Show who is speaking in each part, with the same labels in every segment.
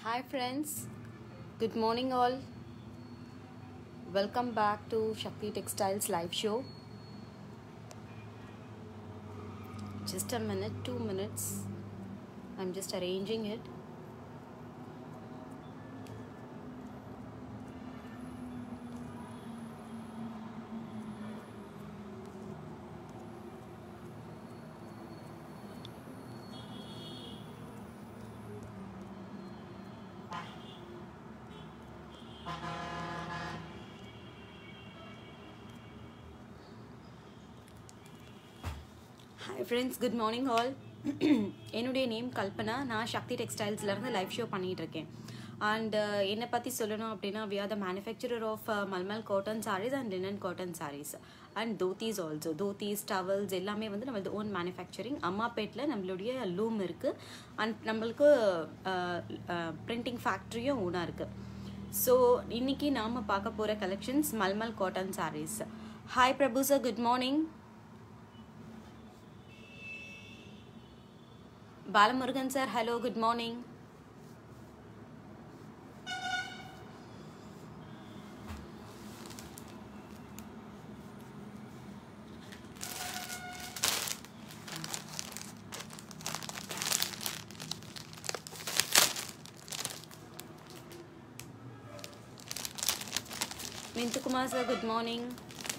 Speaker 1: Hi, friends. Good morning, all. Welcome back to Shakti Textiles live show. Just a minute, two minutes. I'm just arranging it. Hi friends good morning all என்னுடைய name Kalpana நான் Sakthi டெக்ஸ்டைல்ஸ்லேருந்து live show பண்ணிகிட்டு இருக்கேன் and என்னை பற்றி சொல்லணும் அப்படின்னா we are the manufacturer of mulmul cotton sarees and linen cotton sarees and dhotis also dhotis towels எல்லாமே வந்து நம்மளது ஓன் மேனுஃபேக்சரிங் அம்மாப்பேட்டில் நம்மளுடைய லூம் இருக்குது அண்ட் நம்மளுக்கு பிரிண்டிங் ஃபேக்ட்ரியும் ஓனாக இருக்குது ஸோ இன்னைக்கு நாம் பார்க்க போகிற collections mulmul cotton sarees hi Prabhu sir good morning Balamurugan sir hello good morning Minthukumar sir good morning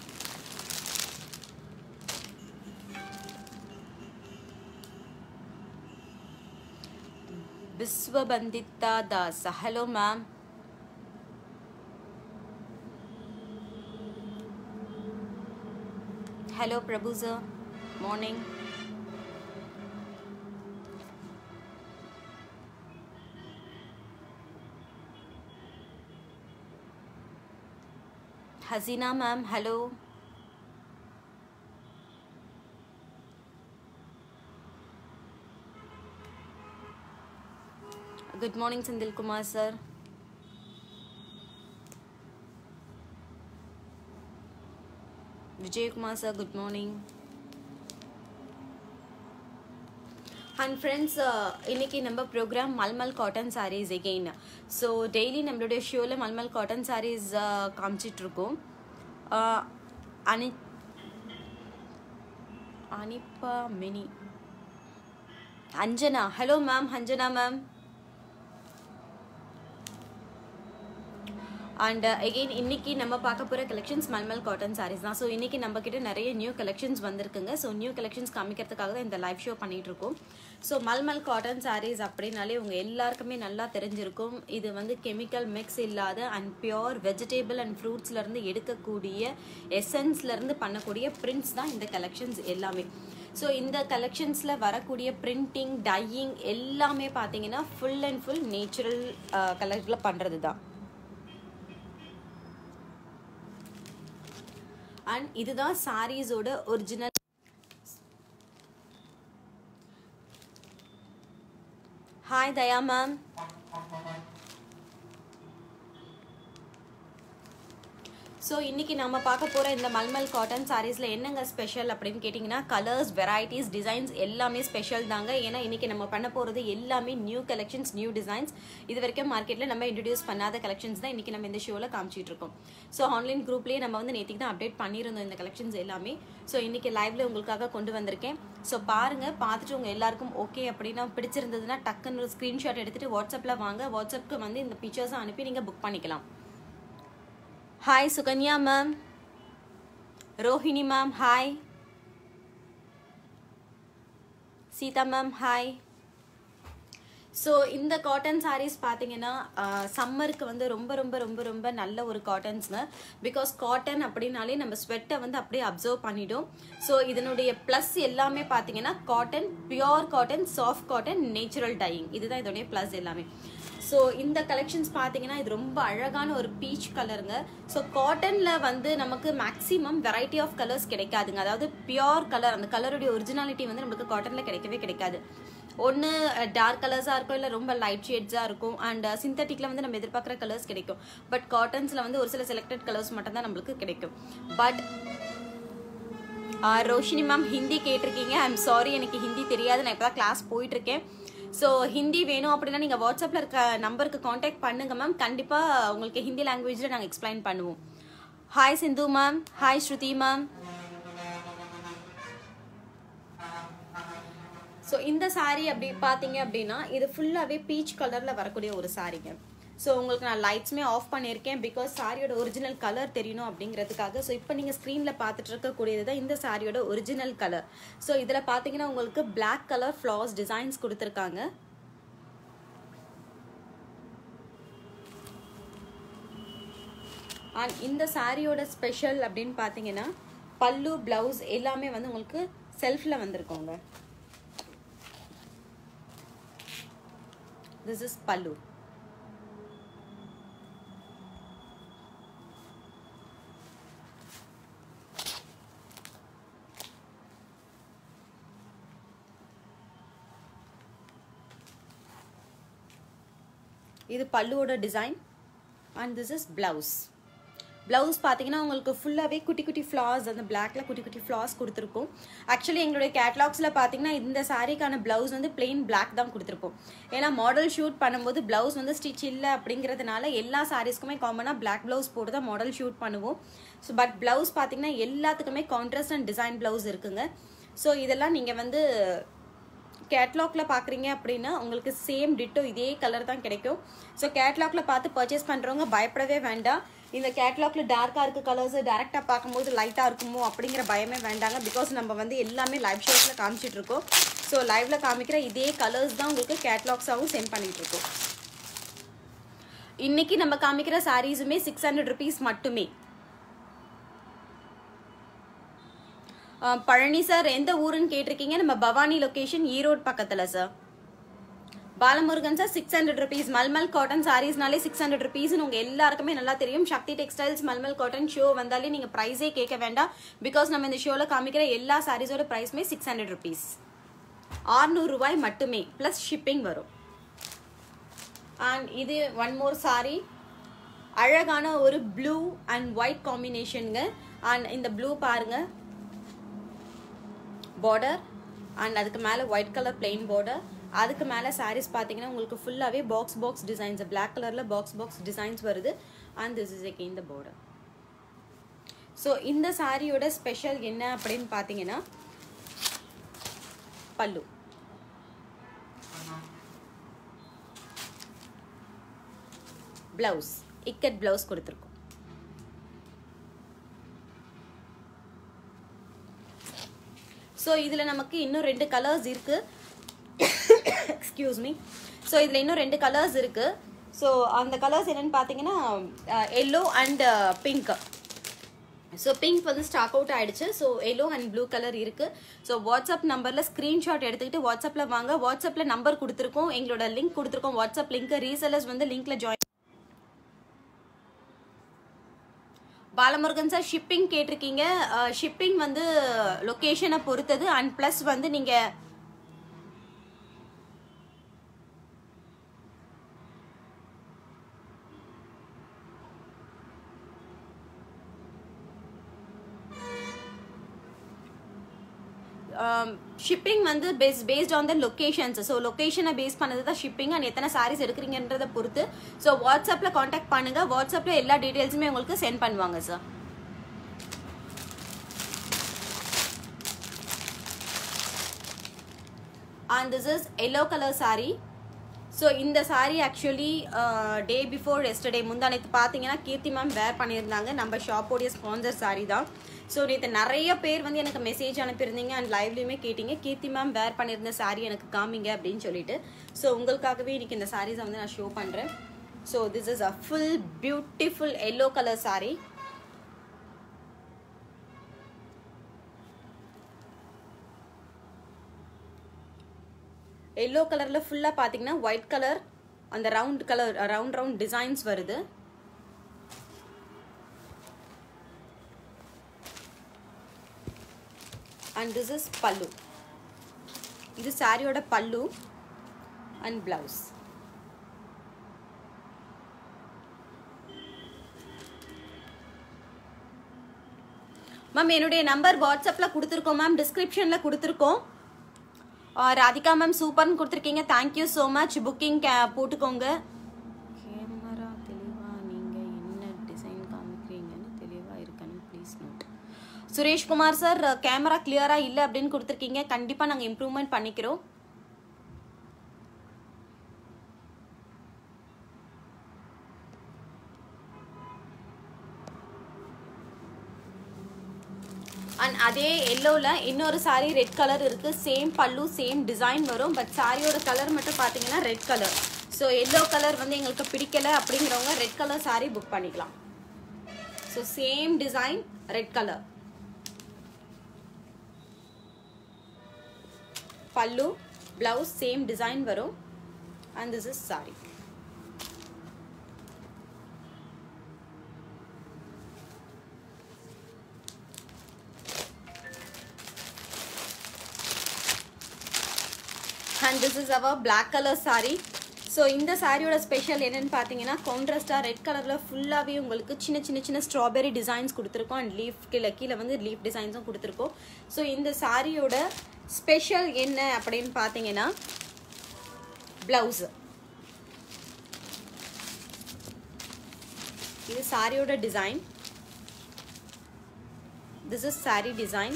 Speaker 1: Vishwabanditha Das hello ma'am hello Prabhu sir morning Haseena ma'am hello good morning Senthilkumar sir Vijayakumar sir good morning and friends இன்னைக்கு நம்ம program mulmul cotton sarees again so daily நம்மளுடைய ஷோவில் mulmul cotton sarees காமிச்சிட்ருக்கோம் அனி அனிப்பா Mini Anjana hello ma'am Anjana ma'am and again இன்னைக்கு நம்ம பார்க்க போகிற கலெக்ஷன்ஸ் மல்மல் காட்டன் சாரீஸ் தான் ஸோ இன்னைக்கு நம்ம கிட்ட நிறைய நியூ கலெக்ஷன்ஸ் வந்திருக்குங்க ஸோ நியூ கலெக்ஷன்ஸ் காமிக்கிறதுக்காக தான் இந்த லைவ் ஷோ பண்ணிட்டு இருக்கோம் ஸோ மல்மல் காட்டன் சாரீஸ் அப்படின்னாலே உங்க எல்லாருக்குமே நல்லா தெரிஞ்சிருக்கும் இது வந்து கெமிக்கல் மிக்ஸ் இல்லாத அண்ட் பியோர் வெஜிடேபிள் அண்ட் ஃப்ரூட்ஸ்ல இருந்து எடுக்கக்கூடிய எசன்ஸ்ல இருந்து பண்ணக்கூடிய பிரிண்ட்ஸ் தான் இந்த கலெக்ஷன்ஸ் எல்லாமே ஸோ இந்த கலெக்ஷன்ஸில் வரக்கூடிய பிரிண்டிங் டையிங் எல்லாமே பார்த்தீங்கன்னா ஃபுல் அண்ட் ஃபுல் நேச்சுரல் கலரில் பண்ணுறது தான் அண்ட் இதுதான் சாரீஸோட original hi Daya ma'am so இன்னைக்கு நம்ம பார்க்க போகிற இந்த மல்மல் காட்டன் சாரீஸில் என்னங்க ஸ்பெஷல் அப்படின்னு கேட்டிங்கன்னா கலர்ஸ் வெரைட்டிஸ் டிசைன்ஸ் எல்லாமே ஸ்பெஷல் தாங்க ஏன்னா இன்னைக்கு நம்ம பண்ண போகிறது எல்லாமே நியூ கலெக்ஷன்ஸ் நியூ டிசைன்ஸ் இது வரைக்கும் மார்க்கெட்டில் நம்ம இன்ட்ரடியூஸ் பண்ணாத கலெக்ஷன்ஸ் தான் இன்னைக்கு நம்ம இந்த ஷோவில் காமிச்சிட்டு இருக்கோம் ஸோ ஆன்லைன் குரூப்லேயே நம்ம வந்து நேற்றுக்கு தான் அப்டேட் பண்ணியிருந்தோம் இந்த கலெக்ஷன்ஸ் எல்லாமே ஸோ இன்னைக்கு லைவ்ல உங்களுக்காக கொண்டு வந்திருக்கேன் ஸோ பாருங்க பார்த்துட்டு உங்க எல்லாருக்கும் ஓகே அப்படின்னா பிடிச்சிருந்ததுன்னா டக்குன்னு ஒரு ஸ்க்ரீன்ஷாட் எடுத்துட்டு வாட்ஸ்அப்பில் வாங்க வாட்ஸ்அப்க்கு வந்து இந்த பிக்சர்ஸை அனுப்பி நீங்கள் புக் பண்ணிக்கலாம் hi Sukanya ma'am Rohini ma'am hi Seetha ma'am hi so இந்த காட்டன் சாரீஸ் பார்த்தீங்கன்னா சம்மருக்கு வந்து ரொம்ப ரொம்ப ரொம்ப ரொம்ப நல்ல ஒரு காட்டன்ஸ்ங்க பிகாஸ் காட்டன் அப்படின்னாலே நம்ம ஸ்வெட்டை வந்து அப்படியே அப்சர்வ் பண்ணிடும் ஸோ இதனுடைய ப்ளஸ் எல்லாமே பார்த்தீங்கன்னா cotton pure cotton soft cotton natural dyeing இதுதான் இதோடைய ப்ளஸ் எல்லாமே ஸோ இந்த கலெக்ஷன்ஸ் பார்த்தீங்கன்னா இது ரொம்ப அழகான ஒரு பீச் கலருங்க ஸோ காட்டனில் வந்து நமக்கு மேக்ஸிமம் வெரைட்டி ஆஃப் கலர்ஸ் கிடைக்காதுங்க அதாவது பியோர் கலர் அந்த கலருடைய ஒரிஜினாலிட்டி வந்து நமக்கு காட்டனில் கிடைக்கவே கிடைக்காது ஒன்று டார்க் கலர்ஸாக இருக்கும் இல்லை ரொம்ப லைட் ஷேட்ஸாக இருக்கும் அண்ட் சிந்தட்டிக்கில் வந்து நம்ம எதிர்பார்க்குற கலர்ஸ் கிடைக்கும் பட் காட்டன்ஸில் வந்து ஒரு சில செலக்டட் கலர்ஸ் மட்டும் தான் நம்மளுக்கு கிடைக்கும் பட் ரோஷினி மேம் ஹிந்தி கேட்டிருக்கீங்க ஐம் சாரி எனக்கு ஹிந்தி தெரியாது நான் இப்போ தான் கிளாஸ் போயிட்டுருக்கேன் ஸோ ஹிந்தி வேணும் அப்படின்னா நீங்கள் வாட்ஸ்அப்பில் இருக்க நம்பருக்கு காண்டாக்ட் பண்ணுங்க மேம் கண்டிப்பாக உங்களுக்கு ஹிந்தி லாங்குவேஜில் நாங்கள் எக்ஸ்பிளைன் பண்ணுவோம் hi Sindhu ma'am hi Shruti ma'am so இந்த saree அப்படி பார்த்தீங்க அப்படின்னா இது ஃபுல்லாகவே பீச் கலரில் வரக்கூடிய ஒரு சாரீங்க ஸோ உங்களுக்கு நான் லைட்ஸுமே ஆஃப் பண்ணியிருக்கேன் பிகாஸ் சாரியோட ஒரிஜினல் கலர் தெரியணும் அப்படிங்கிறதுக்காக ஸோ இப்போ நீங்கள் ஸ்க்ரீனில் பார்த்துட்டு இருக்கக்கூடியது தான் இந்த சாரியோட ஒரிஜினல் கலர் ஸோ இதில் பார்த்தீங்கன்னா உங்களுக்கு Black கலர் ஃப்ளாஸ் டிசைன்ஸ் கொடுத்துருக்காங்க அண்ட் இந்த சாரியோட ஸ்பெஷல் அப்படின்னு பார்த்தீங்கன்னா பல்லு பிளவுஸ் எல்லாமே வந்து உங்களுக்கு செல்ஃபில் வந்திருக்கோங்க திஸ் இஸ் பல்லு இது பல்லுவோட design and this is blouse blouse பார்த்தீங்கன்னா உங்களுக்கு ஃபுல்லாகவே குட்டி குட்டி ஃப்ளார்ஸ் அந்த பிளாக்ல குட்டி குட்டி ஃப்ளார்ஸ் கொடுத்துருக்கும் ஆக்சுவலி எங்களுடைய கேட்லாக்ஸில் பார்த்தீங்கன்னா இந்த சாரீக்கான பிளவுஸ் வந்து பிளெயின் பிளாக் தான் கொடுத்துருப்போம் ஏன்னா மாடல் ஷூட் பண்ணும்போது பிளவுஸ் வந்து ஸ்டிச் இல்லை அப்படிங்கிறதுனால எல்லா சாரீஸ்க்குமே காமனாக பிளாக் பிளவுஸ் போட்டு தான் மாடல் ஷூட் பண்ணுவோம் ஸோ பட் பிளவுஸ் பார்த்தீங்கன்னா எல்லாத்துக்குமே கான்ட்ராஸ்ட் அண்ட் டிசைன் பிளவுஸ் இருக்குங்க ஸோ இதெல்லாம் நீங்கள் வந்து கேட்லாக்ல பார்க்குறீங்க அப்படின்னா உங்களுக்கு சேம் டிட்டோ இதே கலர் தான் கிடைக்கும் ஸோ கேட்லாக்ல பார்த்து பர்ச்சேஸ் பண்ணுறவங்க பயப்படவே வேண்டாம் இந்த கேட்லாக்ல டார்க்காக இருக்க கலர்ஸ் டேரெக்டாக பார்க்கும்போது லைட்டாக இருக்குமோ அப்படிங்கிற பயமே வேண்டாங்க பிகாஸ் நம்ம வந்து எல்லாமே லைவ் ஷோஸில் காமிச்சிட்டு இருக்கோம் ஸோ லைவ்ல காமிக்கிற இதே கலர்ஸ் தான் உங்களுக்கு கேட்லாக்ஸாகவும் சென்ட் பண்ணிட்டு இருக்கோம் இன்னைக்கு நம்ம காமிக்கிற சாரீஸுமே சிக்ஸ் ஹண்ட்ரட் ருபீஸ் மட்டுமே அஹ் பழனி சார் எந்த ஊருன்னு கேட்டிருக்கீங்க நம்ம பவானி லொகேஷன் ஈரோடு பக்கத்துல sir Balamurugan sir six hundred rupees mulmul cotton சாரீஸ்னாலே சிக்ஸ் ஹண்ட்ரட் ருபீஸ்னு உங்க எல்லாருக்குமே நல்லா தெரியும் Sakthi textiles mulmul cotton show வந்தாலே நீங்க ப்ரைஸே கேட்க வேண்டாம் பிகாஸ் நம்ம இந்த ஷோல காமிக்கிற எல்லா சாரீஸோட ப்ரைஸுமே சிக்ஸ் ஹண்ட்ரட் ருபீஸ் ஆறுநூறு ரூபாய் மட்டுமே ப்ளஸ் ஷிப்பிங் வரும் அண்ட் இது ஒன் மோர் சாரி அழகான ஒரு ப்ளூ அண்ட் ஒயிட் காம்பினேஷனுங்க அண்ட் இந்த ப்ளூ பாருங்க பார்டர் அண்ட் அதுக்கு மேலே ஒயிட் கலர் பிளெயின் பார்டர் அதுக்கு மேலே சாரீஸ் பார்த்தீங்கன்னா உங்களுக்கு ஃபுல்லாகவே பாக்ஸ் பாக்ஸ் டிசைன்ஸ் பிளாக் கலரில் பாக்ஸ் பாக்ஸ் டிசைன்ஸ் வருது and this is again the border so இந்த சாரியோட ஸ்பெஷல் என்ன அப்படின்னு பார்த்தீங்கன்னா பல்லு பிளவுஸ் இக்கட் பிளவுஸ் கொடுத்துருக்கோம் ஸோ இதில் நமக்கு இன்னும் ரெண்டு கலர்ஸ் இருக்கு எக்ஸ்கியூஸ் மீ ஸோ இதில் இன்னும் ரெண்டு கலர்ஸ் இருக்கு ஸோ அந்த கலர்ஸ் என்னன்னு பார்த்தீங்கன்னா yellow and pink so pink வந்து ஸ்டாக் அவுட் ஆயிடுச்சு so yellow and blue colour இருக்கு ஸோ வாட்ஸ்அப் நம்பரில் ஸ்க்ரீன்ஷாட் எடுத்துக்கிட்டு வாட்ஸ்அப்பில் வாங்க வாட்ஸ்அப்பில் நம்பர் கொடுத்துருக்கோம் எங்களோட லிங்க் கொடுத்துருக்கோம் வாட்ஸ்அப் லிங்க் ரீசெல்லர்ஸ் வந்து லிங்க்ல ஜாயின் பாலமுருகன் சார் ஷிப்பிங் கேட்டிருக்கீங்க ஷிப்பிங் வந்து லொக்கேஷனை பொறுத்தது அண்ட் ப்ளஸ் வந்து நீங்க ஷிப்பிங் வந்து base based on the locations so லொக்கேஷனை பேஸ் பண்ணது தான் ஷிப்பிங் அண்ட் எத்தனை சாரீஸ் எடுக்கிறீங்கன்றதை பொறுத்து ஸோ வாட்ஸ்அப்பில் காண்டாக்ட் பண்ணுங்க வாட்ஸ்அப்பில் எல்லா டீட்டெயில்ஸுமே உங்களுக்கு சென்ட் பண்ணுவாங்க sir and this is yellow colour saree so இந்த saree actually day before yesterday முந்தானத்து பார்த்தீங்கன்னா கீர்த்தி மேம் வேர் பண்ணியிருந்தாங்க நம்ம ஷாப்போடைய ஸ்பான்சர் saree தான் ஸோ நேற்று நிறைய பேர் வந்து எனக்கு மெசேஜ் அனுப்பியிருந்தீங்க அண்ட் லைவ்லையுமே கேட்டீங்க கீர்த்தி மேம் வேர் பண்ணியிருந்த saree எனக்கு காமிங்க அப்படின்னு சொல்லிட்டு ஸோ உங்களுக்காகவே இன்னைக்கு இந்த சாரீஸை வந்து நான் ஷோ பண்ணுறேன் so this is a full beautiful yellow colour saree yellow கலரில் ஃபுல்லாக பார்த்தீங்கன்னா ஒயிட் கலர் அந்த round colour round round designs வருது அண்ட் திஸ் இஸ் பல்லு இது சாரியோட பல்லு அண்ட் பிளவுஸ் மேம் என்னுடைய நம்பர் வாட்ஸ்அப்பில் கொடுத்துருக்கோம் மேம் டிஸ்கிரிப்ஷனில் கொடுத்துருக்கோம் ராதிகா மேம் சூப்பர்னு கொடுத்துருக்கீங்க தேங்க்யூ ஸோ மச் புக்கிங் போட்டுக்கோங்க கேமரா தெளிவா நீங்க என்ன டிசைன் காமிக்கிறீங்கன்னு தெளிவா இருக்கணும் please note Sureshkumar sir camera கிளியரா இல்லை அப்படின்னு கொடுத்துருக்கீங்க கண்டிப்பா நாங்க இம்ப்ரூவ்மெண்ட் பண்ணிக்கிறோம் அண்ட் அதே எல்லோவில் இன்னொரு சாரீ ரெட் கலர் இருக்குது சேம் பல்லு சேம் டிசைன் வரும் பட் சாரியோட கலர் மட்டும் பார்த்தீங்கன்னா red colour so yellow colour வந்து எங்களுக்கு பிடிக்கல அப்படிங்கிறவங்க ரெட் கலர் சாரீ புக் பண்ணிக்கலாம் so same design red colour pallu blouse same design வரும் and this is saree and this is our black colour saree so இந்த சாரியோட ஸ்பெஷல் என்னன்னு பார்த்தீங்கன்னா கான்ட்ராஸ்டாக ரெட் கலரில் ஃபுல்லாகவே உங்களுக்கு சின்ன சின்ன சின்ன ஸ்ட்ராபெரி டிசைன்ஸ் கொடுத்துருக்கோம் அண்ட் லீஃப் கீழே கீழே வந்து லீஃப் டிசைன்ஸும் கொடுத்துருக்கோம் ஸோ இந்த சாரியோட ஸ்பெஷல் என்ன அப்படின்னு பார்த்தீங்கன்னா ப்ளவுஸு இது சாரியோட design this is saree design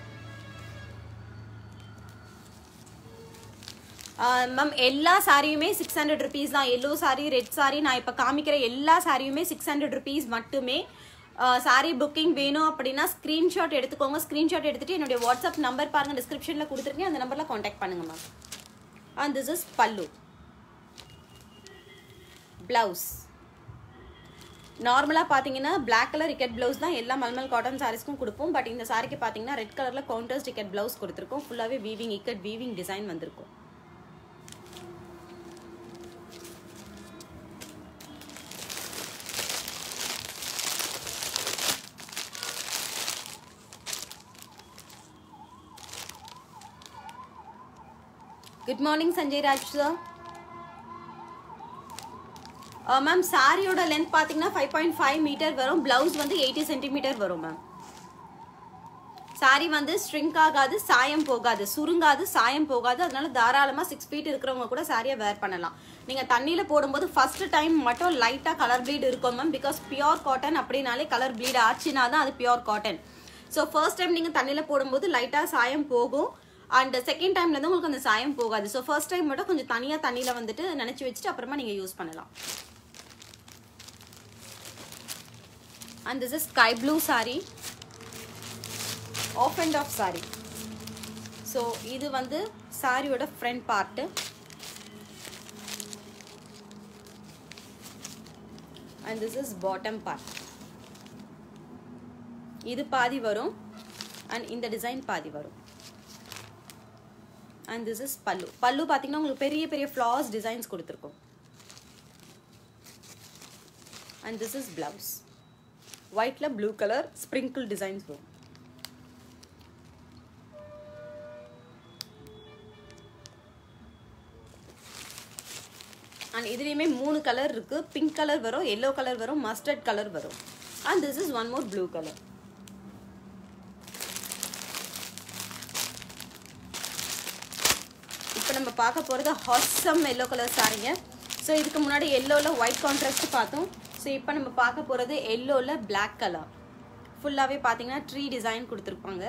Speaker 1: ma'am எல்லா சாரியுமே சிக்ஸ் ஹண்ட்ரட் ருபீஸ் தான் எல்லோ சாரி ரெட் சாரி நான் இப்போ காமிக்கிற எல்லா சாரியுமே சிக்ஸ் ஹண்ட்ரட் ருபீஸ் மட்டுமே சாரி புக்கிங் வேணும் அப்படின்னா ஸ்க்ரீன்ஷாட் எடுத்துக்கோங்க ஸ்க்ரீன்ஷாட் எடுத்துட்டு என்னுடைய வாட்ஸ்அப் நம்பர் பாருங்க டிஸ்கிரிப்ஷனில் கொடுத்துருக்கேன் அந்த நம்பரில் காண்டாக்ட் பண்ணுங்க ma'am and this is pallu blouse நார்மலாக பார்த்தீங்கன்னா பிளாக் கலர் ரிக்கெட் ப்ளவுஸ் தான் எல்லா மல்மல் காட்டன் சாரீஸ்க்கும் கொடுப்போம் பட் இந்த சாரிக்கு பார்த்தீங்கன்னா ரெட் கலரில் கவுண்டர்ஸ் டிக்கெட் ப்ளவுஸ் கொடுத்துருக்கோம் ஃபுல்லாகவே வீவிங் இக்கட் வீவிங் டிசைன் வந்திருக்கும் good morning Sanjay Raj sir ma'am சாரியோட லென்த் பார்த்தீங்கன்னா ஃபைவ் பாயிண்ட் ஃபைவ் மீட்டர் வரும் பிளவுஸ் வந்து எயிட்டி சென்டிமீட்டர் வரும் மேம் சாரி வந்து ஸ்ட்ரிங்க் ஆகாது சாயம் போகாது சுருங்காது சாயம் போகாது அதனால தாராளமாக சிக்ஸ் ஃபீட் இருக்கிறவங்க கூட சாரியை வேர் பண்ணலாம் நீங்கள் தண்ணியில் போடும்போது ஃபர்ஸ்ட் டைம் மட்டும் லைட்டாக கலர் ப்ளீட் இருக்கும் மேம் பிகாஸ் பியோர் காட்டன் அப்படின்னாலே கலர் ப்ளீட் ஆச்சுனா தான் அது pure cotton so first time நீங்கள் தண்ணியில் போடும்போது லைட்டாக சாயம் போகும் அண்ட் செகண்ட் டைம்ல இருந்து உங்களுக்கு அந்த சாயம் போகாது ஸோ ஃபர்ஸ்ட் டைம் மட்டும் கொஞ்சம் தனியாக தண்ணியில் வந்துட்டு நினச்சி வச்சுட்டு அப்புறமா நீங்கள் யூஸ் பண்ணலாம் and this is sky blue saree half and half saree so இது வந்து சாரியோட front part and this is bottom part இது பாதி வரும் அண்ட் இந்த டிசைன் பாதி வரும் அண்ட் திஸ் இஸ் பல்லு பல்லு பார்த்தீங்கன்னா உங்களுக்கு பெரிய பெரிய ஃப்ளாஸ் டிசைன்ஸ் கொடுத்துருக்கோம் அண்ட் திஸ் இஸ் பிளவுஸ் ஒயிட்ல ப்ளூ கலர் ஸ்ப்ரிங்கிள் டிசைன்ஸ் வரும் அண்ட் இதுலேயுமே மூணு கலர் இருக்கு பிங்க் கலர் வரும் எல்லோ கலர் வரும் மஸ்டர்ட் கலர் வரும் and this is one more blue colour இப்போ நம்ம பார்க்க போகிறது ஹாட்ஸம் எல்லோ கலர் சாரிங்க ஸோ இதுக்கு முன்னாடி எல்லோவில் ஒயிட் கான்ட்ராஸ்ட் பார்த்தோம் ஸோ இப்போ நம்ம பார்க்க போகிறது எல்லோவில் பிளாக் கலர் ஃபுல்லாகவே பார்த்தீங்கன்னா ட்ரீ டிசைன் கொடுத்துருப்பாங்க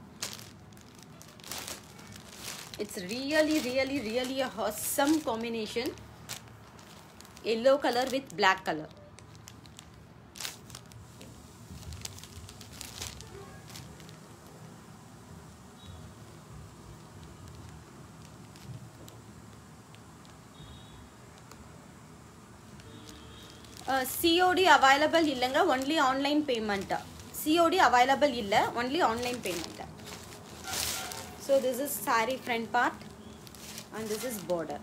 Speaker 1: it's really really really a awesome combination yellow colour with black colour COD available இல்லைங்க ஒன்லி ஆன்லைன் பேமெண்ட்டா சிஓடி அவைலபிள் இல்லை ஒன்லி ஆன்லைன் பேமெண்ட்டா so this is saree front part and this is border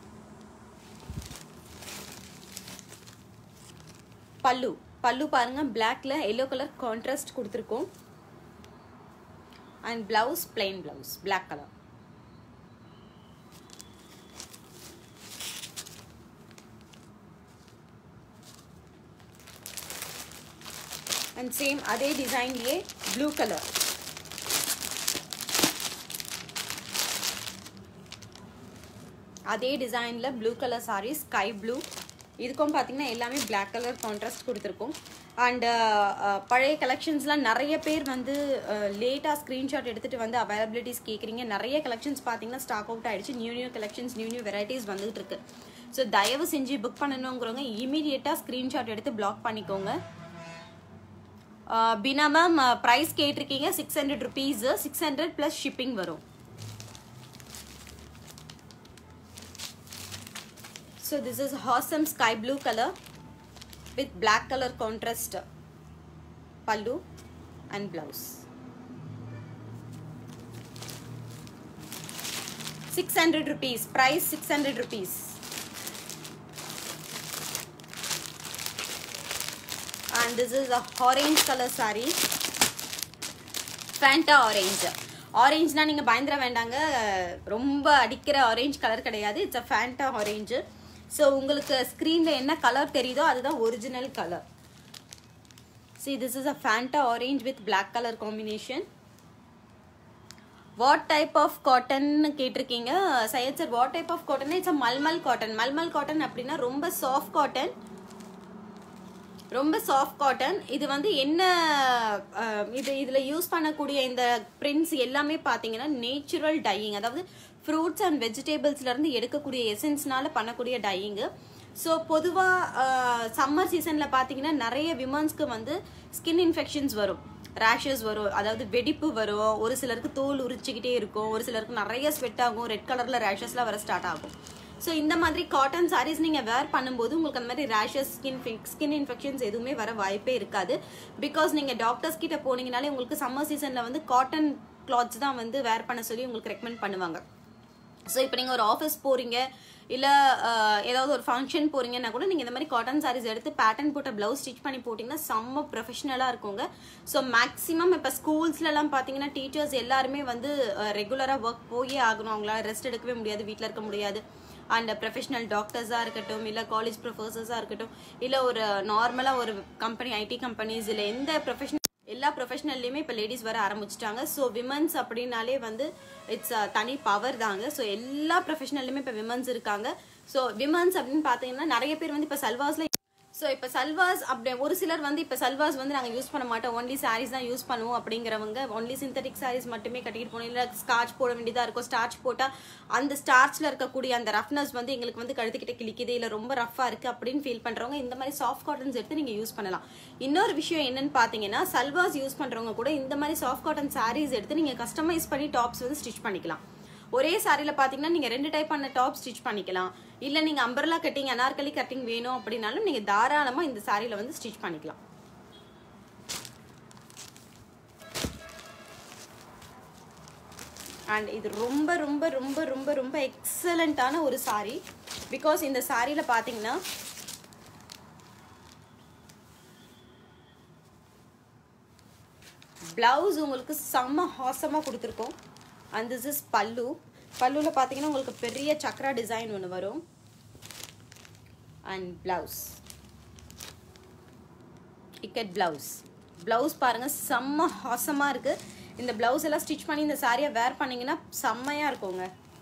Speaker 1: pallu pallu பாருங்க பிளாக்ல yellow colour contrast கொடுத்துருக்கோம் and blouse plain blouse black colour and same அதே டிசைன்லயே blue colour அதே டிசைனில் blue colour saree sky blue இதுக்கும் பார்த்தீங்கன்னா எல்லாமே Black கலர் கான்ட்ராஸ்ட் கொடுத்துருக்கோம் அண்டு பழைய கலெக்ஷன்ஸ்லாம் நிறைய பேர் வந்து லேட்டாக ஸ்க்ரீன்ஷாட் எடுத்துகிட்டு வந்து அவைலபிலிட்டிஸ் கேட்குறீங்க நிறைய கலெக்ஷன்ஸ் பார்த்தீங்கன்னா ஸ்டாக் அவுட் ஆயிடுச்சு new new collections new new varieties வந்துகிட்டு இருக்கு ஸோ தயவு செஞ்சு புக் பண்ணணுங்கிறவங்க இமீடியட்டாக ஸ்க்ரீன்ஷாட் எடுத்து பிளாக் பண்ணிக்கோங்க பினா மேம் ப்ரைஸ் கேட்டிருக்கீங்க six hundred rupees six hundred plus shipping வரும் So this is awesome sky blue color with black color contrast pallu and blouse. 600 rupees price 600 rupees and this is a orange color saree Fanta orange ஆரேஞ்ச்னா நீங்கள் பயந்துட வேண்டாங்க ரொம்ப அடிக்கிற orange colour கிடையாது it's a Fanta orange so உங்களுக்கு ஸ்க்ரீனில் என்ன கலர் தெரியுதோ அதுதான் original colour see this is a Fanta orange with black colour combination what type of காட்டன்னு கேட்டிருக்கீங்க Syed sir what type of cotton it's a mulmul cotton mulmul cotton அப்படின்னா ரொம்ப சாஃப்ட் காட்டன் ரொம்ப சாஃப்ட் காட்டன் இது வந்து என்ன அஹ், இது இதுல யூஸ் பண்ணக்கூடிய இந்த பிரிண்ட்ஸ் எல்லாமே பாத்தீங்கன்னா நேச்சுரல் டையிங் அதாவது ஃப்ரூட்ஸ் அண்ட் வெஜிடபிள்ஸ்ல இருந்து எடுக்கக்கூடிய எசன்ஸ்னால பண்ணக்கூடிய டையிங் ஸோ பொதுவாக சம்மர் சீசனில் பார்த்தீங்கன்னா நிறைய விமன்ஸ்க்கு வந்து ஸ்கின் இன்ஃபெக்ஷன்ஸ் வரும் ரேஷஸ் வரும் அதாவது வெடிப்பு வரும் ஒரு சிலருக்கு தோல் உரிச்சுக்கிட்டே இருக்கும் ஒரு சிலருக்கு நிறைய ஸ்வெட் ஆகும் ரெட் கலரில் ரேஷஸ்லாம் வர ஸ்டார்ட் ஆகும் ஸோ இந்த மாதிரி காட்டன் சாரீஸ் நீங்கள் வேர் பண்ணும்போது உங்களுக்கு அந்த மாதிரி ரேஷஸ் ஸ்கின் ஸ்கின் இன்ஃபெக்ஷன்ஸ் எதுவுமே வர வாய்ப்பே இருக்காது பிகாஸ் நீங்கள் டாக்டர்ஸ் கிட்ட போனீங்கனாலே உங்களுக்கு சம்மர் சீசனில் வந்து காட்டன் கிளாத்ஸ் தான் வந்து வேர் பண்ண சொல்லி உங்களுக்கு ரெக்கமெண்ட் பண்ணுவாங்க ஸோ இப்போ நீங்கள் ஒரு ஆஃபீஸ் போகிறீங்க இல்லை ஏதாவது ஒரு ஃபங்க்ஷன் போகிறீங்கன்னா கூட நீங்கள் இந்த மாதிரி காட்டன் சாரீஸ் எடுத்து பேட்டர்ன் போட்ட ப்ளவுஸ் ஸ்டிச் பண்ணி போட்டிங்கன்னா செம்ம ப்ரொஃபஷனலாக இருக்குங்க ஸோ மேக்ஸிமம் இப்போ ஸ்கூல்ஸ்லலாம் பார்த்தீங்கன்னா டீச்சர்ஸ் எல்லாருமே வந்து ரெகுலராக ஒர்க் போயே ஆகணும் அவங்களால ரெஸ்ட் எடுக்கவே முடியாது வீட்டில் இருக்க முடியாது அண்ட் ப்ரொஃபஷனல் டாக்டர்ஸாக இருக்கட்டும் இல்லை காலேஜ் ப்ரொஃபஸர்ஸாக இருக்கட்டும் இல்லை ஒரு நார்மலாக ஒரு கம்பெனி ஐடி கம்பெனிஸ் இல்லை எந்த ப்ரொஃபஷனல் எல்லா ப்ரொஃபஷனல்லையுமே இப்போ லேடிஸ் வர ஆரம்பிச்சிட்டாங்க ஸோ விமன்ஸ் அப்படின்னாலே வந்து இட்ஸ் தனி பவர் தாங்க ஸோ எல்லா ப்ரொஃபஷனல்லையுமே இப்போ விமன்ஸ் இருக்காங்க ஸோ விமன்ஸ் அப்படின்னு பார்த்தீங்கன்னா நிறைய பேர் வந்து இப்போ சல்வாஸ்ல ஸோ இப்போ சல்வாஸ் அப்படி ஒரு சிலர் வந்து இப்போ சல்வாஸ் வந்து நாங்கள் யூஸ் பண்ண மாட்டோம் ஒன்லி சாரீஸ் தான் யூஸ் பண்ணுவோம் அப்படிங்கிறவங்க ஒன்லி சிந்தட்டிக் சாரீஸ் மட்டுமே கட்டிட்டு போகணும் இல்லை ஸ்காட்ச் போட வேண்டியதாக இருக்கும் ஸ்டார்ச் போட்டால் அந்த ஸ்டார்ச்சில் இருக்கக்கூடிய அந்த ரஃப்னஸ் வந்து எங்களுக்கு வந்து கழுத்துக்கிட்ட கிளிக்குது இல்லை ரொம்ப ரஃபாக இருக்குது அப்படின்னு ஃபீல் பண்ணுறவங்க இந்த மாதிரி சாஃப்ட் காட்டன்ஸ் எடுத்து நீங்கள் யூஸ் பண்ணலாம் இன்னொரு விஷயம் என்னன்னு பார்த்தீங்கன்னா சல்வாஸ் யூஸ் பண்ணுறவங்க கூட இந்த மாதிரி சாஃப்ட் காட்டன் சாரீஸ் எடுத்து நீங்கள் கஸ்டமைஸ் பண்ணி டாப்ஸ் வந்து ஸ்டிச் பண்ணிக்கலாம் ஒரே சாரியில பாத்தீங்கன்னா நீங்க ரெண்டு டைப் பண்ண டாப் ஸ்டிச் பண்ணிக்கலாம் இல்ல நீங்க அம்பர்லா கட்டிங் அனார்கலி கட்டிங் வேணும் அப்படின்னாலும் நீங்க தாராளமா இந்த சாரியில வந்து ஸ்டிச் பண்ணிக்கலாம் அண்ட் இது ரொம்ப ரொம்ப ரொம்ப ரொம்ப ரொம்ப எக்ஸலண்ட்டான ஒரு சாரி பிகாஸ் இந்த சாரியில பாத்தீங்கன்னா பிளவுஸ் உங்களுக்கு செம்ம ஹாசமாக கொடுத்துருக்கோம் அண்ட் திஸ் இஸ் பல்லு பல்லுவில் பார்த்தீங்கன்னா உங்களுக்கு பெரிய சக்ரா டிசைன் ஒன்று வரும் and blouse ikat blouse blouse பாருங்கள் செம்ம ஹாசமாக இருக்குது இந்த பிளவுஸ் எல்லாம் ஸ்டிச் பண்ணி இந்த சாரியை வேர் பண்ணீங்கன்னா செம்மையாக இருக்குங்க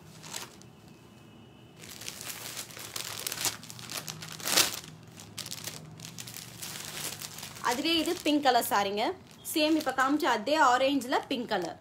Speaker 1: அதுலேயே இது பிங்க் கலர் சாரிங்க சேம் இப்போ காமிச்ச அதே ஆரேஞ்சில் pink colour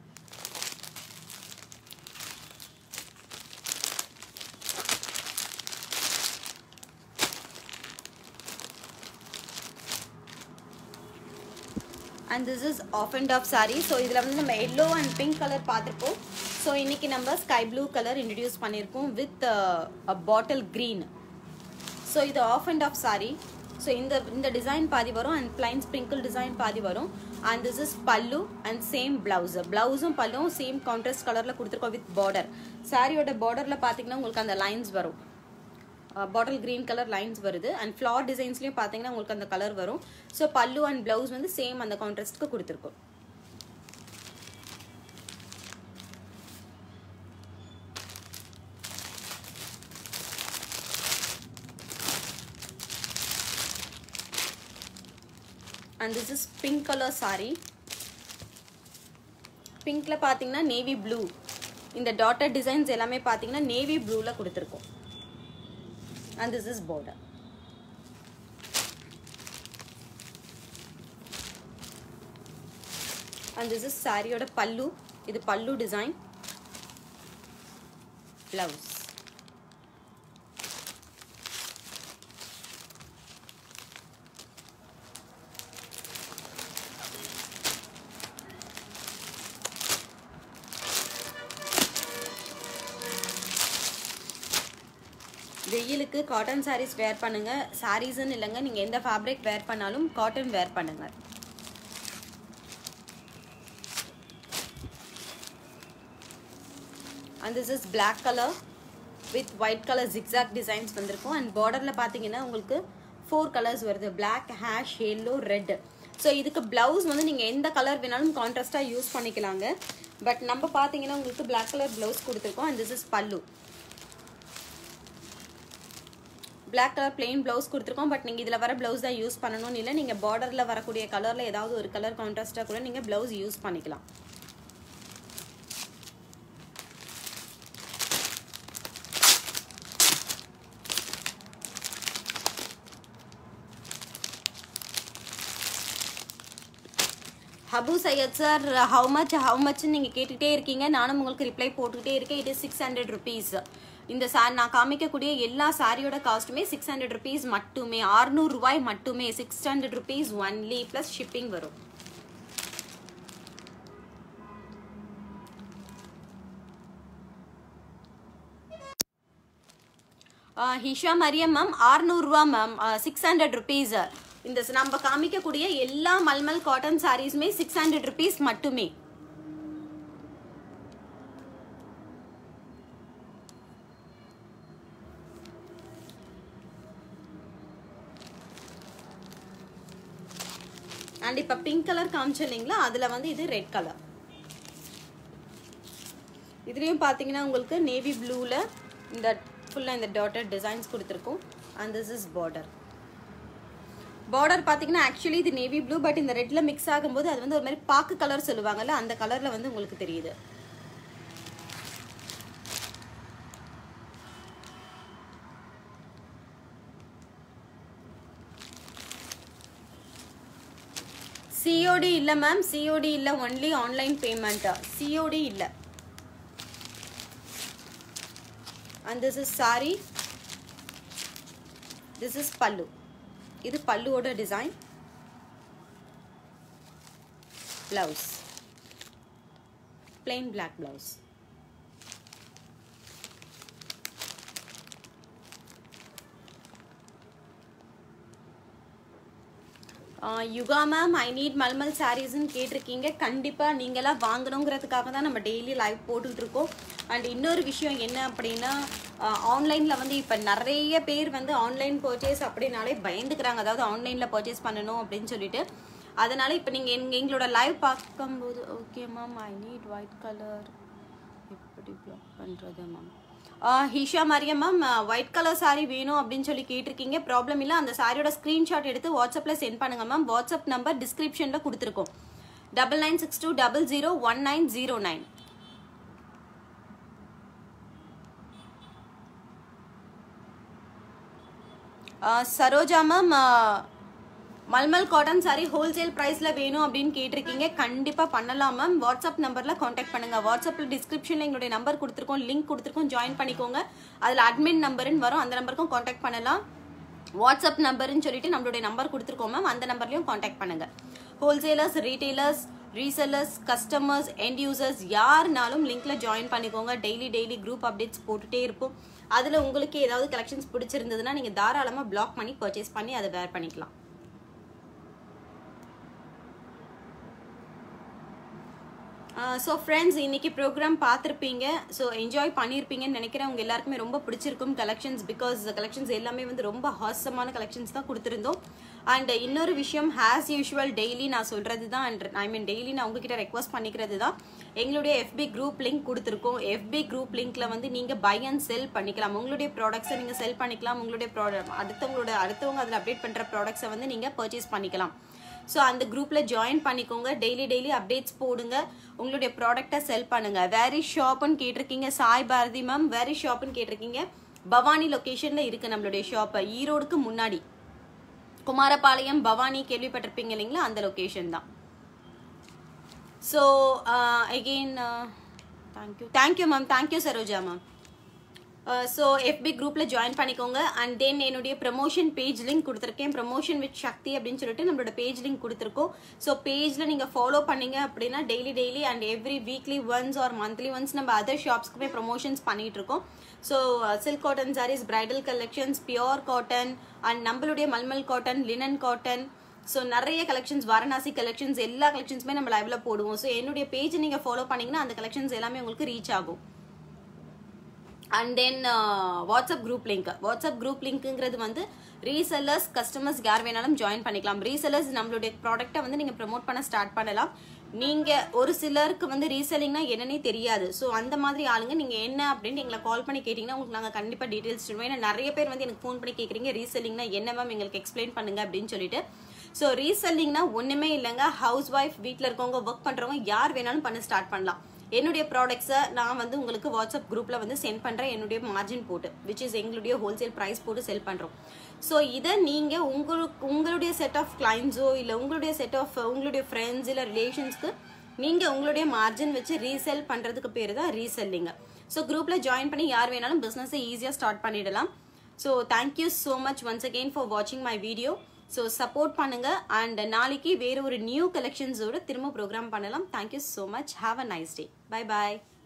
Speaker 1: and this is half and half saree so இதில் வந்து நம்ம எல்லோ அண்ட் பிங்க் கலர் பார்த்துருப்போம் ஸோ இன்னைக்கு நம்ம ஸ்கை ப்ளூ கலர் இன்ட்ரடியூஸ் பண்ணியிருக்கோம் வித் பாட்டில் க்ரீன் ஸோ இது half and half saree so இந்த இந்த டிசைன் பாதி வரும் அண்ட் பிளைன் ஸ்ப்ரிங்கிள் டிசைன் பாதி வரும் and this is pallu and same blouse பிளவுஸும் பல்லும் சேம் கான்ட்ராஸ்ட் கலரில் கொடுத்துருக்கோம் வித் பார்டர் சாரியோட பார்டரில் பார்த்தீங்கன்னா உங்களுக்கு அந்த லைன்ஸ் வரும் பாட்டில் கிரீன் கலர் லைன்ஸ் வருது அண்ட் ஃப்ளார் டிசைன்ஸ்லையும் பார்த்தீங்கன்னா உங்களுக்கு அந்த கலர் வரும் ஸோ பல்லு அண்ட் பிளவுஸ் வந்து சேம் அந்த கான்ட்ராஸ்ட்க்கு கொடுத்துருக்கோம் and this is pink colour saree பிங்க்ல பார்த்தீங்கன்னா நேவி ப்ளூ இந்த டாட்டர் டிசைன்ஸ் எல்லாமே பார்த்தீங்கன்னா நேவி ப்ளூவில் கொடுத்துருக்கோம் and this is border and this is சாரியோட பல்லு இது பல்லு டிசைன் பிளவுஸ் வெயிலுக்கு காட்டன் sarees வேர் பண்ணுங்க சாரீஸ்ன்னு இல்லைங்க நீங்கள் எந்த ஃபேப்ரிக் வேர் பண்ணாலும் காட்டன் வேர் பண்ணுங்க and this is black colour with white colour zigzag designs வந்திருக்கும் அண்ட் பார்டரில் பார்த்தீங்கன்னா உங்களுக்கு ஃபோர் கலர்ஸ் வருது black ash yellow red so இதுக்கு ப்ளவுஸ் வந்து நீங்கள் எந்த கலர் வேணாலும் கான்ட்ராஸ்டாக யூஸ் பண்ணிக்கலாங்க பட் நம்ம பார்த்தீங்கன்னா உங்களுக்கு பிளாக் கலர் ப்ளவுஸ் கொடுத்துருக்கோம் and this is pallu black colour plain blouse கொடுத்துருக்கோம் பட் நீங்கள் இதில் வர ப்ளவுஸ் தான் யூஸ் பண்ணணும்னு இல்லை நீங்கள் பார்டரில் வரக்கூடிய கலரில் ஏதாவது ஒரு கலர் கான்ட்ராஸ்ட்டாக கூட நீங்கள் ப்ளவுஸ் யூஸ் பண்ணிக்கலாம் ஹபு Sayed sir how much how மச்னு நீங்கள் கேட்டுகிட்டே இருக்கீங்க நானும் உங்களுக்கு ரிப்ளை போட்டுக்கிட்டே இருக்கேன் it is six hundred rupees இந்த சார் நான் காமிக்கக்கூடிய எல்லா சாரியோட காஸ்ட்டுமே சிக்ஸ் ஹண்ட்ரட் ருபீஸ் மட்டுமே 600 ரூபாய் மட்டுமே six hundred rupees only plus shipping வரும் ஹிஷா மரியம் மேம் ஆறுநூறுவா மேம் சிக்ஸ் ஹண்ட்ரட் ருபீஸ் இந்த ஸ்- நம்ம காமிக்கக்கூடிய எல்லா மல்மல் காட்டன் சாரீஸுமே சிக்ஸ் ஹண்ட்ரட் ருபீஸ் மட்டுமே அண்ட் இப்போ பிங்க் கலர் காமிச்சோம் இல்லைங்களா அதில் வந்து இது ரெட் கலர் இதுலேயும் பார்த்தீங்கன்னா உங்களுக்கு நேவி ப்ளூவில் இந்த ஃபுல்லாக இந்த டாட்டர் டிசைன்ஸ் கொடுத்துருக்கோம் and this is border border பார்த்தீங்கன்னா ஆக்சுவலி இது நேவி ப்ளூ பட் இந்த ரெட்டில் மிக்ஸ் ஆகும்போது அது வந்து ஒரு மாதிரி பாக்கு கலர் சொல்லுவாங்கல்ல அந்த கலரில் வந்து உங்களுக்கு தெரியுது சிஓடி இல்லை மேம் சிஓடி இல்லை ஒன்லி ஆன்லைன் பேமெண்ட் சிஓடி இல்லை and this is sari this is pallu இது பல்லுவோட design blouse plain black blouse யுகா மேம் ஐ நீட் மல்மல் சாரீஸ்ன்னு கேட்டிருக்கீங்க கண்டிப்பாக நீங்களாம் வாங்கணுங்கிறதுக்காக தான் நம்ம டெய்லி லைவ் போட்டுட்டு இருக்கோம் அண்ட் இன்னொரு விஷயம் என்ன அப்படின்னா ஆன்லைனில் வந்து இப்போ நிறைய பேர் வந்து ஆன்லைன் பர்ச்சேஸ் அப்படின்னாலே பயந்துக்கிறாங்க அதாவது ஆன்லைனில் பர்ச்சேஸ் பண்ணணும் அப்படின்னு சொல்லிட்டு அதனால இப்போ நீங்கள் எங்க எங்களோட லைவ் பார்க்கும்போது okay ma'am I need white colour எப்படி பிளாக் பண்ணுறது ma'am Hisha Mariyam ma'am white colour saree வேணும் அப்படின்னு சொல்லி கேட்டிருக்கீங்க ப்ராப்ளம் இல்லை அந்த சாரியோட ஸ்க்ரீன்ஷாட் எடுத்து வாட்ஸ்அப்பில் சென்ட் பண்ணுங்க மேம் வாட்ஸ்அப் நம்பர் டிஸ்கிரிப்ஷனில் கொடுத்துருக்கோம் double nine six two double zero one nine zero nine Saroja ma'am mulmul cotton sari wholesale ப்ரைஸில் வேணும் அப்படின்னு கேட்டிருக்கீங்க கண்டிப்பாக பண்ணலாம் மேம் வாட்ஸ்அப் நம்பரில் காண்டாக்ட் பண்ணுங்கள் வாட்ஸ்அப்பில் டிஸ்கிரிப்ஷனில் எங்களுடைய நம்பர் கொடுத்துருக்கோம் லிங்க் கொடுத்துருக்கோம் ஜாயின் பண்ணிக்கோங்க அதில் அட்மின் நம்பருன்னு வரும் அந்த நம்பருக்கும் காண்டாக்ட் பண்ணலாம் வாட்ஸ்அப் நம்பருன்னு சொல்லிட்டு நம்மளுடைய நம்பர் கொடுத்துருக்கோம் மேம் அந்த நம்பர்லையும் காண்டாக்ட் பண்ணுங்கள் wholesalers retailers resellers customers end users யாருனாலும் லிங்க்ல ஜாயின் பண்ணிக்கோங்க டெய்லி டெய்லி குரூப் அப்டேட்ஸ் போட்டுட்டே இருப்போம் அதில் உங்களுக்கு ஏதாவது கலெக்ஷன்ஸ் பிடிச்சிருந்ததுன்னா நீங்கள் தாராளமாக பிளாக் பண்ணி பர்ச்சேஸ் பண்ணி அதை வேர் பண்ணிக்கலாம் ஸோ ஃப்ரெண்ட்ஸ் இன்னைக்கு ப்ரோக்ராம் பார்த்துருப்பீங்க ஸோ என்ஜாய் பண்ணியிருப்பீங்கன்னு நினைக்கிறேன் உங்க எல்லாருக்குமே ரொம்ப பிடிச்சிருக்கும் கலெக்ஷன்ஸ் பிகாஸ் கலெக்ஷன்ஸ் எல்லாமே வந்து ரொம்ப ஹாசமான கலெக்ஷன்ஸ் தான் கொடுத்துருந்தோம் அண்ட் இன்னொரு விஷயம் ஹேஸ் யூஷுவல் டெய்லி நான் சொல்கிறது தான் அண்ட் ஐ மீன் டெய்லி நான் உங்ககிட்ட ரெக்வஸ்ட் பண்ணிக்கிறது தான் எங்களுடைய எஃபி குரூப் லிங்க் கொடுத்துருக்கோம் எஃபி குரூப் லிங்க்ல வந்து நீங்கள் பை அண்ட் செல் பண்ணிக்கலாம் உங்களுடைய ப்ராடக்ட்ஸை நீங்கள் செல் பண்ணிக்கலாம் உங்களுடைய ப்ராடக்ட் அடுத்தவங்களோட அடுத்தவங்க அதில் அப்டேட் பண்ணுற ப்ராடக்ட்ஸை வந்து நீங்கள் பர்ச்சேஸ் பண்ணிக்கலாம் ஸோ அந்த குரூப்ல ஜாயின் பண்ணிக்கோங்க டெய்லி டெய்லி அப்டேட்ஸ் போடுங்க உங்களுடைய ப்ராடக்ட்டை செல் பண்ணுங்க வேரி ஷாப்னு கேட்டிருக்கீங்க சாய் பாரதி மேம் வேரி ஷாப்னு கேட்டிருக்கீங்க பவானி லொகேஷன்ல இருக்கு நம்மளுடைய ஷாப் ஈரோடுக்கு முன்னாடி குமாரபாளையம் பவானி கேள்விப்பட்டிருப்பீங்க இல்லைங்களா அந்த லொகேஷன் தான் so again thank you thank you ma'am thank you Saroja ma'am so FB குரூப்பில் ஜாயின் பண்ணிக்கோங்க அண்ட் தென் என்னுடைய ப்ரமோஷன் பேஜ் லிங்க் கொடுத்துருக்கேன் ப்ரமோஷன் வித் சக்தி அப்படின்னு சொல்லிட்டு நம்மளோட பேஜ் லிங்க் கொடுத்துருக்கோம் ஸோ பேஜில் நீங்கள் ஃபாலோ பண்ணீங்க அப்படின்னா daily daily and every weekly once or monthly once நம்ம அதர் ஷாப்ஸ்க்குமே ப்ரமோஷன்ஸ் பண்ணிட்டு இருக்கோம் so silk cotton sarees bridal collections pure cotton and நம்மளுடைய mulmul cotton linen cotton so நிறைய கலெக்ஷன்ஸ் வாரணாசி கலெக்ஷன்ஸ் எல்லா கலெக்ஷன்ஸுமே நம்ம லைவ்ல போடுவோம் ஸோ என்னுடைய பேஜ் நீங்கள் ஃபாலோ பண்ணீங்கன்னா அந்த கலெக்ஷன்ஸ் எல்லாமே உங்களுக்கு ரீச் ஆகும் and then WhatsApp group link WhatsApp group லிங்க்குங்கிறது வந்து ரீசெல்லர்ஸ் கஸ்டமர்ஸ் யார் வேணாலும் ஜாயின் பண்ணிக்கலாம் ரீசெல்லர்ஸ் நம்மளுடைய ப்ராடக்ட்டை வந்து நீங்கள் ப்ரமோட் பண்ண ஸ்டார்ட் பண்ணலாம் நீங்கள் ஒரு சிலருக்கு வந்து ரீசெல்லிங்னா என்னன்னே தெரியாது ஸோ அந்த மாதிரி ஆளுங்க நீங்கள் என்ன அப்படின்னு எங்களை கால் பண்ணி கேட்டிங்கன்னா உங்களுக்கு நாங்கள் கண்டிப்பாக டீட்டெயில்ஸ் சொல்லுவோம் ஏன்னா நிறைய பேர் வந்து எனக்கு ஃபோன் பண்ணி கேட்குறீங்க ரீசெல்லிங்னா என்ன மேம் எங்களுக்கு எக்ஸ்பிளைன் பண்ணுங்க அப்படின்னு சொல்லிட்டு ஸோ ரீசெல்லிங்னா ஒன்றுமே இல்லைங்க ஹவுஸ் ஒய்ஃப் வீட்டில் இருக்கவங்க ஒர்க் பண்ணுறவங்க யார் வேணாலும் பண்ண ஸ்டார்ட் பண்ணலாம் என்னுடைய ப்ராடக்ட்ஸை நான் வந்து உங்களுக்கு வாட்ஸ்அப் குரூப்பில் வந்து சென்ட் பண்ணுறேன் என்னுடைய மார்ஜின் போட்டு விச் இஸ் எங்களுடைய ஹோல்சேல் ப்ரைஸ் போட்டு செல் பண்ணுறோம் ஸோ இதை நீங்கள் உங்களுக்கு உங்களுடைய செட் ஆஃப் கிளைண்ட்ஸோ இல்லை உங்களுடைய செட் ஆஃப் உங்களுடைய ஃப்ரெண்ட்ஸ் இல்லை ரிலேஷன்ஸ்க்கு நீங்கள் உங்களுடைய மார்ஜின் வச்சு ரீசெல் பண்ணுறதுக்கு பேர் தான் ரீசெல்லிங்க ஸோ குரூப்பில் ஜாயின் பண்ணி யார் வேணாலும் பிஸ்னஸை ஈஸியாக ஸ்டார்ட் பண்ணிடலாம் so thank you so much once again for வாட்சிங் மை வீடியோ ஸோ சப்போர்ட் பண்ணுங்க அண்ட் நாளைக்கு வேற ஒரு நியூ கலெக்ஷன்ஸோட திரும்ப ப்ரோக்ராம் பண்ணலாம் thank you so much have a nice day bye bye